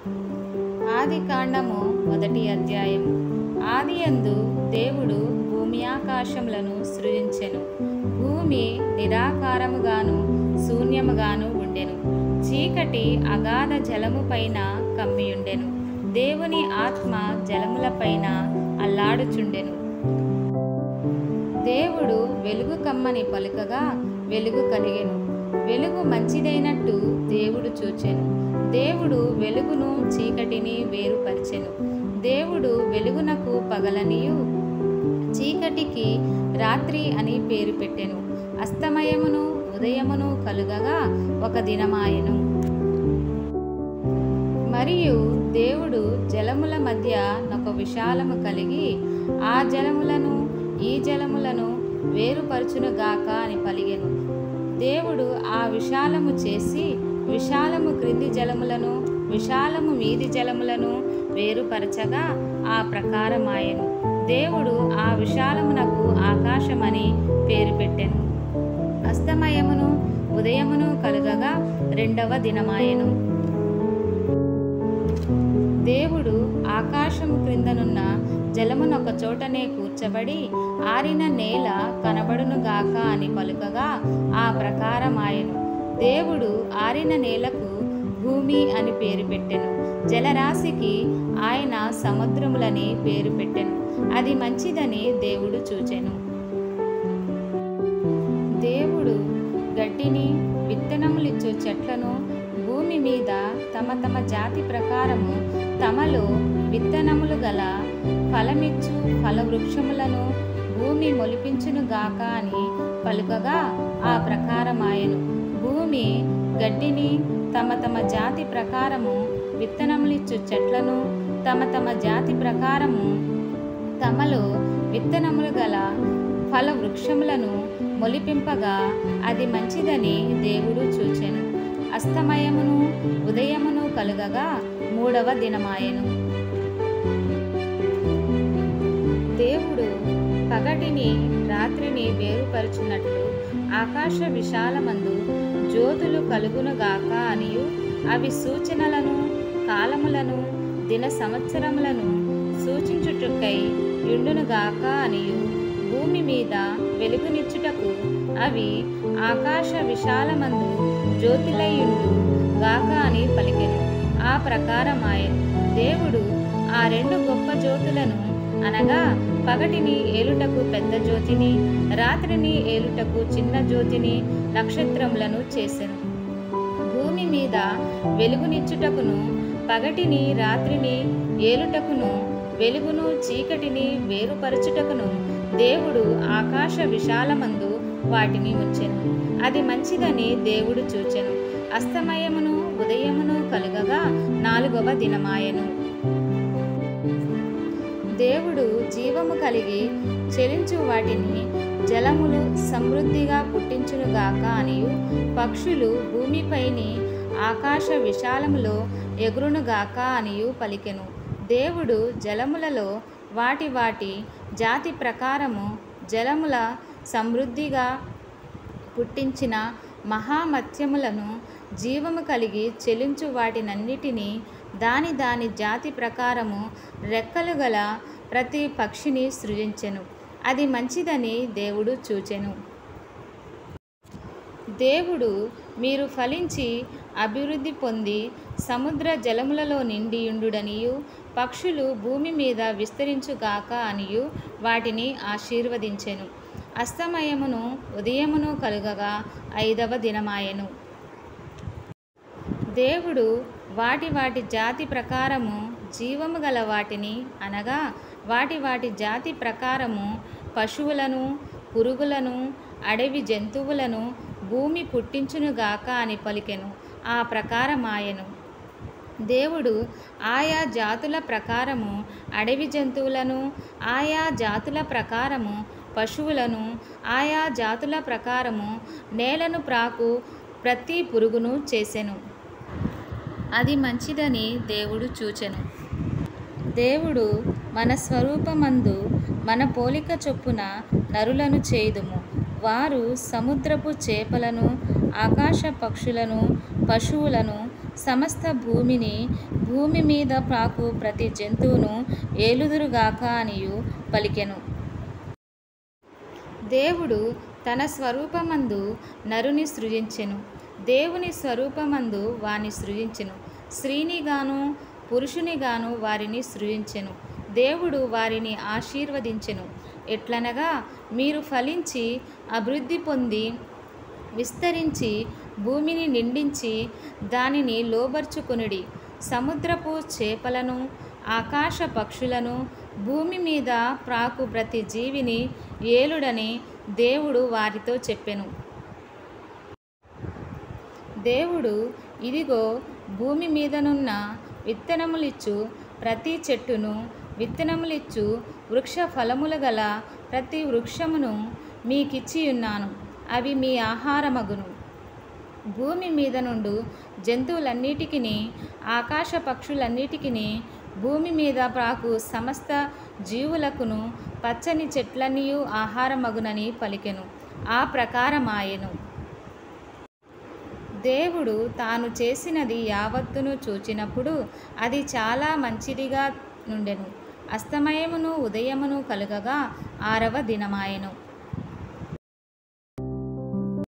ఆది కాండము మొదటి అధ్యాయం ఆది యందు దేవుడు భూమి ఆకాశములను సృజించెను భూమి నిరాకారముగాను శూన్యముగాను ఉండెను చీకటి అగాధ జలము పైన కమ్మియుండెను దేవుని ఆత్మ జలములపైన అల్లాడుచుండెను దేవుడు వెలుగు కమ్మని పలుకగా వెలుగు కలిగెను వెలుగు మంచిదైనట్టు దేవుడు చూచెను దేవుడు వెలుగును చీకటిని వేరుపరిచెను దేవుడు వెలుగునకు పగలనియు చీకటికి రాత్రి అని పేరు పెట్టెను అస్తమయమును ఉదయమును కలుగగా ఒక దినమాయెను మరియు దేవుడు జలముల మధ్య ఒక విశాలము కలిగి ఆ జలములను ఈ జలములను వేరుపరచునుగాక అని పలిగెను దేవుడు ఆ విశాలము చేసి విశాలము క్రింది జలములను విశాలము మీది జలములను వేరుపరచగా ఆ ప్రకారమాయెను దేవుడు ఆ విశాలమునకు ఆకాశమని పేరు పెట్టెను అస్తమయమును ఉదయమును కలుగగా రెండవ దినమాయెను దేవుడు ఆకాశము క్రిందనున్న జలమునొక చోటనే కూర్చబడి ఆరిన నేల కనబడునుగాక అని పలుకగా ఆ ప్రకారమాయెను దేవుడు ఆరిన నేలకు భూమి అని పేరు పెట్టెను జలరాశికి ఆయన సముద్రములని పేరు పెట్టెను అది మంచిదని దేవుడు చూచెను దేవుడు గడ్డిని విత్తనములిచ్చు చెట్లను భూమి మీద తమ తమ జాతి ప్రకారము తమలో విత్తనములు గల ఫలమిచ్చు ఫలవృక్షములను భూమి మొలిపించును గాక అని పలుకగా ఆ ప్రకారమాయెను భూమి గడ్డిని తమ తమ జాతి ప్రకారము విత్తనములిచ్చు చెట్లను తమ తమ జాతి ప్రకారము తమలో విత్తనములు గల ఫల వృక్షములను మొలిపింపగా అది మంచిదని దేవుడు చూచెను అస్తమయమును ఉదయమును కలుగగా మూడవ దినమాయెను దేవుడు పగటిని రాత్రిని వేరుపరుచున్నట్లు ఆకాశ విశాలమందు జ్యోతులు కలుగునుగాక అనియు అవి సూచనలను కాలములను దిన సంవత్సరములను సూచించుటకై యుండునుగాక అనియు భూమి మీద వెలుగునిచ్చుటకు అవి ఆకాశ విశాలమందు జ్యోతిలయుండు గాక అని పలికెను ఆ ప్రకారమాయెను దేవుడు ఆ రెండు గొప్ప జ్యోతులను అనగా పగటిని ఏలుటకు పెద్ద జ్యోతిని రాత్రిని ఏలుటకు చిన్న జ్యోతిని నక్షత్రములను చేసెను భూమి మీద వెలుగునిచ్చుటకును పగటిని రాత్రిని ఏలుటకును వెలుగును చీకటిని వేరుపరచుటకును దేవుడు ఆకాశ విశాలమందు వాటిని ఉంచెను అది మంచిదని దేవుడు చూచెను అస్తమయమును ఉదయమును కలుగగా నాలుగవ దినమాయెను దేవుడు జీవము కలిగి చెలించు వాటిని జలములు సమృద్ధిగా పుట్టించునుగాక అనియు పక్షులు భూమిపైని ఆకాశ విశాలములో ఎగురునుగాక అనియు పలికెను దేవుడు జలములలో వాటి వాటి జాతి ప్రకారము జలముల సమృద్ధిగా పుట్టించిన మహామత్యములను జీవము కలిగి చెలించు వాటినన్నిటినీ దాని దాని జాతి ప్రకారము రెక్కలు గల ప్రతి పక్షిని సృజించెను అది మంచిదని దేవుడు చూచెను దేవుడు మీరు ఫలించి అభివృద్ధి పొంది సముద్ర జలములలో నిండియుండుడనియు పక్షులు భూమి మీద విస్తరించుగాక అనియు వాటిని ఆశీర్వదించెను అస్తమయమును ఉదయమును కలుగగా ఐదవ దినమాయెను దేవుడు వాటి వాటి జాతి ప్రకారము జీవము గల వాటిని అనగా వాటి వాటి జాతి ప్రకారము పశువులను పురుగులను అడవి జంతువులను భూమి పుట్టించునుగాక అని పలికెను ఆ ప్రకారమాయెను దేవుడు ఆయా జాతుల ప్రకారము అడవి జంతువులను ఆయా జాతుల ప్రకారము పశువులను ఆయా జాతుల ప్రకారము నేలను ప్రాకు ప్రతి పురుగును చేసెను అది మంచిదని దేవుడు చూచెను దేవుడు మన స్వరూపమందు మన పోలిక చొప్పున నరులను చేయుదుము వారు సముద్రపు చేపలను ఆకాశ పక్షులను పశువులను సమస్త భూమిని భూమి మీద ప్రాకు ప్రతి జంతువును ఏలుదురుగాక అనియు పలికెను దేవుడు తన స్వరూపమందు నరుని సృజించెను దేవుని స్వరూపమందు వాని సృజించెను స్త్రీనిగాను పురుషునిగాను వారిని సృజించెను దేవుడు వారిని ఆశీర్వదించెను ఎట్లనగా మీరు ఫలించి అభివృద్ధి పొంది విస్తరించి భూమిని నిండించి దానిని లోబర్చుకొనుడి సముద్రపు చేపలను ఆకాశ పక్షులను భూమి మీద ప్రాకు ప్రతి జీవిని ఏలుడని దేవుడు వారితో చెప్పెను దేవుడు ఇదిగో భూమి మీదనున్న విత్తనములిచ్చు ప్రతి చెట్టును విత్తనములిచ్చు వృక్ష ఫలములు గల ప్రతి వృక్షమును మీకిచ్చి ఉన్నాను అవి మీ ఆహారమగును భూమి మీద నుండు జంతువులన్నిటికీ ఆకాశ పక్షులన్నిటికీ భూమి మీద ప్రాకు సమస్త జీవులకును పచ్చని చెట్లనియు ఆహారమగునని పలికెను ఆ ప్రకారమాయెను దేవుడు తాను చేసినది యావత్తును చూచినప్పుడు అది చాలా మంచిదిగా నుండెను అస్తమయమును ఉదయమును కలుగగా ఆరవ దినమాయెను